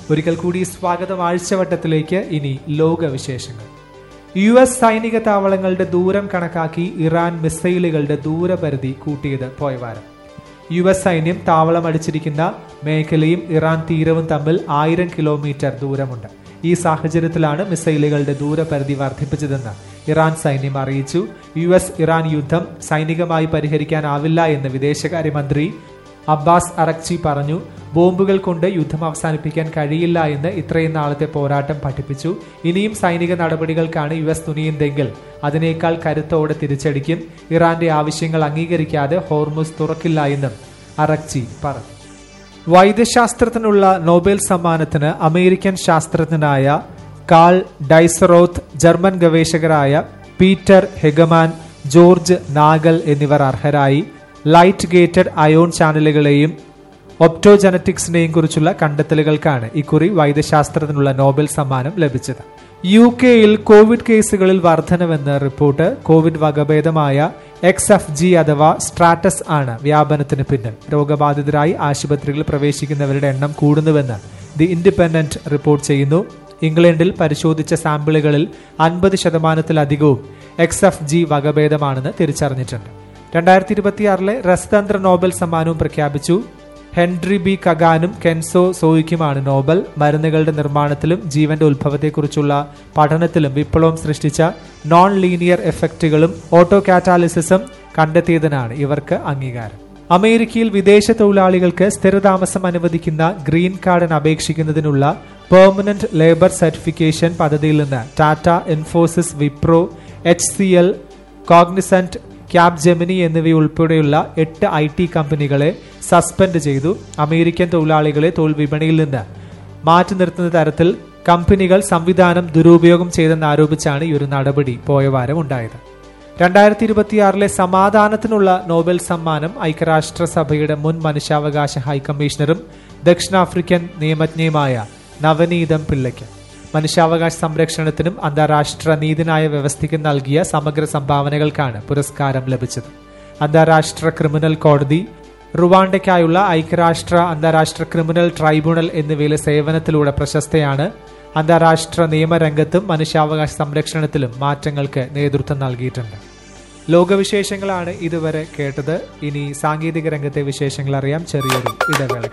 ഒരിക്കൽ കൂടി സ്വാഗതം ആഴ്ചവട്ടത്തിലേക്ക് ഇനി ലോകവിശേഷങ്ങൾ യു എസ് സൈനിക താവളങ്ങളുടെ ദൂരം കണക്കാക്കി ഇറാൻ മിസൈലുകളുടെ ദൂരപരിധി കൂട്ടിയത് പോയവാരം യു എസ് സൈന്യം താവളം അടിച്ചിരിക്കുന്ന മേഖലയും ഇറാൻ തീരവും തമ്മിൽ ആയിരം കിലോമീറ്റർ ദൂരമുണ്ട് ഈ സാഹചര്യത്തിലാണ് മിസൈലുകളുടെ ദൂരപരിധി വർദ്ധിപ്പിച്ചതെന്ന് ഇറാൻ സൈന്യം അറിയിച്ചു യു എസ് ഇറാൻ യുദ്ധം സൈനികമായി പരിഹരിക്കാനാവില്ല എന്ന് വിദേശകാര്യമന്ത്രി അബ്ബാസ് അറക്ചി പറഞ്ഞു ബോംബുകൾ കൊണ്ട് യുദ്ധം അവസാനിപ്പിക്കാൻ കഴിയില്ല എന്ന് ഇത്രയും നാളത്തെ പോരാട്ടം പഠിപ്പിച്ചു ഇനിയും സൈനിക നടപടികൾക്കാണ് യു എസ് തുനിയുന്നതെങ്കിൽ അതിനേക്കാൾ കരുത്തോടെ തിരിച്ചടിക്കും ഇറാന്റെ ആവശ്യങ്ങൾ അംഗീകരിക്കാതെ ഹോർമുസ് തുറക്കില്ല എന്നും അറക്ചി പറഞ്ഞു വൈദ്യശാസ്ത്രത്തിനുള്ള നോബൽ സമ്മാനത്തിന് അമേരിക്കൻ ശാസ്ത്രജ്ഞനായ കാൾ ഡൈസറോത്ത് ജർമ്മൻ ഗവേഷകരായ പീറ്റർ ഹെഗമാൻ ജോർജ് നാഗൽ എന്നിവർ അർഹരായി ലൈറ്റ് ഗേറ്റഡ് അയോൺ ചാനലുകളെയും ഒപ്റ്റോജനറ്റിക്സിനെയും കുറിച്ചുള്ള കണ്ടെത്തലുകൾക്കാണ് ഇക്കുറി വൈദ്യശാസ്ത്രത്തിനുള്ള നോബൽ സമ്മാനം ലഭിച്ചത് യു കെയിൽ കോവിഡ് കേസുകളിൽ വർധനവെന്ന് റിപ്പോർട്ട് കോവിഡ് വകഭേദമായ എക്സ് എഫ് ജി അഥവാ സ്ട്രാറ്റസ് ആണ് വ്യാപനത്തിന് പിന്നിൽ രോഗബാധിതരായി ആശുപത്രികളിൽ പ്രവേശിക്കുന്നവരുടെ എണ്ണം കൂടുന്നുവെന്ന് ദി ഇൻഡിപെൻഡന്റ് റിപ്പോർട്ട് ചെയ്യുന്നു ഇംഗ്ലണ്ടിൽ പരിശോധിച്ച സാമ്പിളുകളിൽ അൻപത് ശതമാനത്തിലധികവും എക്സ് എഫ് ജി വകഭേദമാണെന്ന് തിരിച്ചറിഞ്ഞിട്ടുണ്ട് രണ്ടായിരത്തി ഇരുപത്തിയാറിലെ രസതന്ത്ര നോബൽ സമ്മാനവും പ്രഖ്യാപിച്ചു ഹെൻറി ബി കഗാനും കെൻസോ സോയിക്കുമാണ് നോബൽ മരുന്നുകളുടെ നിർമ്മാണത്തിലും ജീവന്റെ ഉത്ഭവത്തെക്കുറിച്ചുള്ള പഠനത്തിലും വിപ്ലവം സൃഷ്ടിച്ച നോൺ ലീനിയർ എഫക്റ്റുകളും ഓട്ടോ കാറ്റാലിസിസും കണ്ടെത്തിയതിനാണ് ഇവർക്ക് അംഗീകാരം അമേരിക്കയിൽ വിദേശ തൊഴിലാളികൾക്ക് സ്ഥിരതാമസം അനുവദിക്കുന്ന ഗ്രീൻ കാർഡിന് അപേക്ഷിക്കുന്നതിനുള്ള പെർമനന്റ് ലേബർ സർട്ടിഫിക്കേഷൻ പദ്ധതിയിൽ നിന്ന് Tata Infosys Wipro H C L Cognizant Capgemini എന്നിവയുൾപ്പെടെയുള്ള എട്ട് ഐ ടി കമ്പനികളെ സസ്പെൻഡ് ചെയ്തു അമേരിക്കൻ തൊഴിലാളികളെ തൊഴിൽ വിപണിയിൽ നിന്ന് മാറ്റി നിർത്തുന്ന തരത്തിൽ കമ്പനികൾ സംവിധാനം ദുരുപയോഗം ചെയ്തെന്നാരോപിച്ചാണ് ഈ ഒരു നടപടി പോയ വാരം ഉണ്ടായത് രണ്ടായിരത്തി ഇരുപത്തിയാറിലെ സമാധാനത്തിനുള്ള നോബൽ സമ്മാനം ഐക്യരാഷ്ട്രസഭയുടെ മുൻ മനുഷ്യാവകാശ ഹൈക്കമ്മീഷണറും ദക്ഷിണാഫ്രിക്കൻ നിയമജ്ഞയുമായ നവനീതം പിള്ളയ്ക്ക് മനുഷ്യാവകാശ സംരക്ഷണത്തിനും അന്താരാഷ്ട്ര നീതിന്യായ വ്യവസ്ഥയ്ക്കും നൽകിയ സമഗ്ര സംഭാവനകൾക്കാണ് പുരസ്കാരം ലഭിച്ചത് അന്താരാഷ്ട്ര ക്രിമിനൽ കോടതി റുവാണ്ടയ്ക്കായുള്ള ഐക്യരാഷ്ട്ര അന്താരാഷ്ട്ര ക്രിമിനൽ ട്രൈബ്യൂണൽ എന്നിവയിലെ സേവനത്തിലൂടെ പ്രശസ്തയാണ് അന്താരാഷ്ട്ര നിയമരംഗത്തും മനുഷ്യാവകാശ സംരക്ഷണത്തിലും മാറ്റങ്ങൾക്ക് നേതൃത്വം നൽകിയിട്ടുണ്ട് ലോകവിശേഷങ്ങളാണ് ഇതുവരെ കേട്ടത് ഇനി സാങ്കേതിക രംഗത്തെ വിശേഷങ്ങൾ അറിയാം ചെറിയൊരു ഇടവേള